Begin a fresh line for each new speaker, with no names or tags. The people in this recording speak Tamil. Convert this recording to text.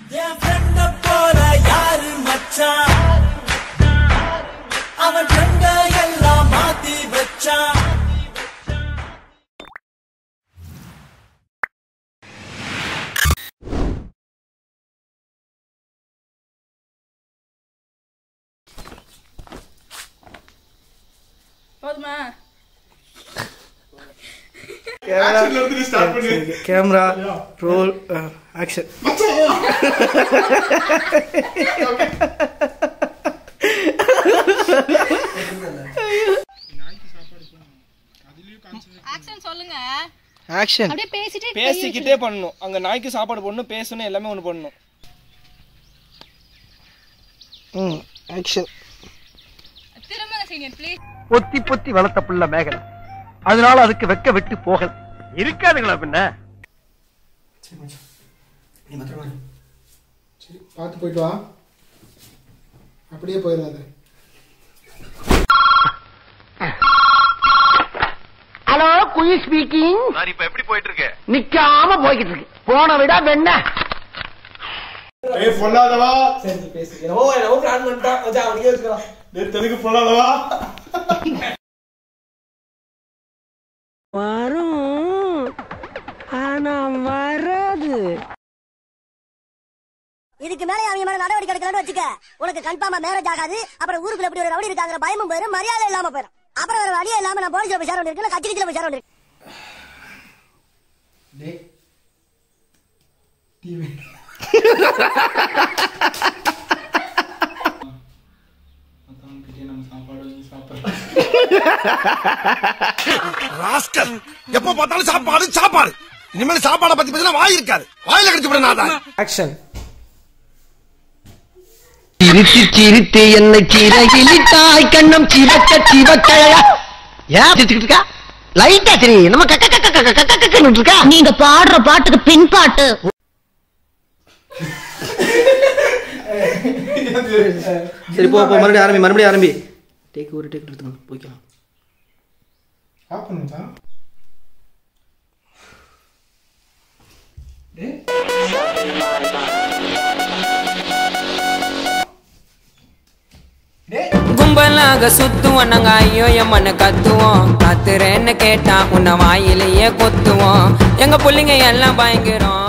என் friend அ போல யாரு மச்சான் அவன் friend அ எல்லாம் மாத்தி வச்சான்
போதுமா
ஆக்ஷன்ல இருந்து நீ ஸ்டார்ட் பண்ணு
கேமரா ரோல் ஆக்ஷன்
ஆக்ஷன் சொல்லுங்க
ஆக்ஷன்
அப்படியே பேசிட்டே
பேசிக்கிட்டே பண்ணணும் அங்க நாய்க்கு சாப்பாடு போடணும் பேசணும் எல்லாமே ஒன்று பண்ணணும்
ம் ஆக்ஷன்
திரும்ப சீனியர் ப்ளீஸ்
பொத்தி பொத்தி வளர்த்த புள்ள மேகலை அதனால அதுக்கு வெக்க விட்டு போகல இருக்காதுங்களா பின்ன
சரி மச்சான் நீ பத்திரமா இரு. சரி பார்த்து போயிட்டு வா அப்படியே போயிடாத
ஹலோ குயி ஸ்பீக்கிங்
சார் இப்ப எப்படி போயிட்டு இருக்கு
நிக்காம போய்கிட்டு இருக்கு போன விட வெண்ண
ஏய் பொல்லாதவா
சரி பேசிக்கிறேன் ஓ என்ன பிளான் பண்ணிட்டான் மச்சான் அவனுக்கே வச்சுக்கலாம்
நேத்து எதுக்கு பொல்லாதவா
வரும் ஆனா வராது
இதுக்கு மேல அவங்க மேல நடவடிக்கை எடுக்கலாம்னு வச்சுக்க உனக்கு கன்ஃபார்மா மேரேஜ் ஆகாது அப்புறம் ஊருக்குள்ள எப்படி ஒரு ரவுடி இருக்காங்கிற பயமும் போயிரும் மரியாதை இல்லாம போயிரும் அப்புறம் வேற வழியே இல்லாம நான் போலீஸ்ல போய் சேர வேண்டியிருக்கு நான் கட்சி போய் சேர வேண்டியிருக்கு
டேய் டிவி
ராஸ்கல் எப்ப பார்த்தாலும் சாப்பாடு சாப்பாடு இனிமேல் சாப்பாடை பத்தி பேசினா வாய் இருக்காது வாயில கடிச்சு விட நான்
ஆக்ஷன்
சிரித்து சிரித்து என்னை சிறகிலிட்டாய் கண்ணம் சிவக்க சிவக்கழையா ஏன் சிரிச்சுக்கிட்டு இருக்கா லைட்டா சரி நம்ம கக்க கக்க கக்க கக்க கக்கன்னு இருக்கா
நீங்க பாடுற பாட்டுக்கு பின் பாட்டு
சரி போ போ மறுபடியும் ஆரம்பி மறுபடியும் ஆரம்பி டேக் ஒரு டேக் எடுத்துக்கணும் போய்க்கலாம்
ஆஃப் பண்ணுதா டேய்
கும்பலாக சுத்துவோம் நாங்க ஐயோ எம்மன்னு கத்துவோம் கத்துறேன்னு கேட்டா உன்னை வாயிலேயே கொத்துவோம் எங்க புள்ளைங்க எல்லாம் பயங்கரம்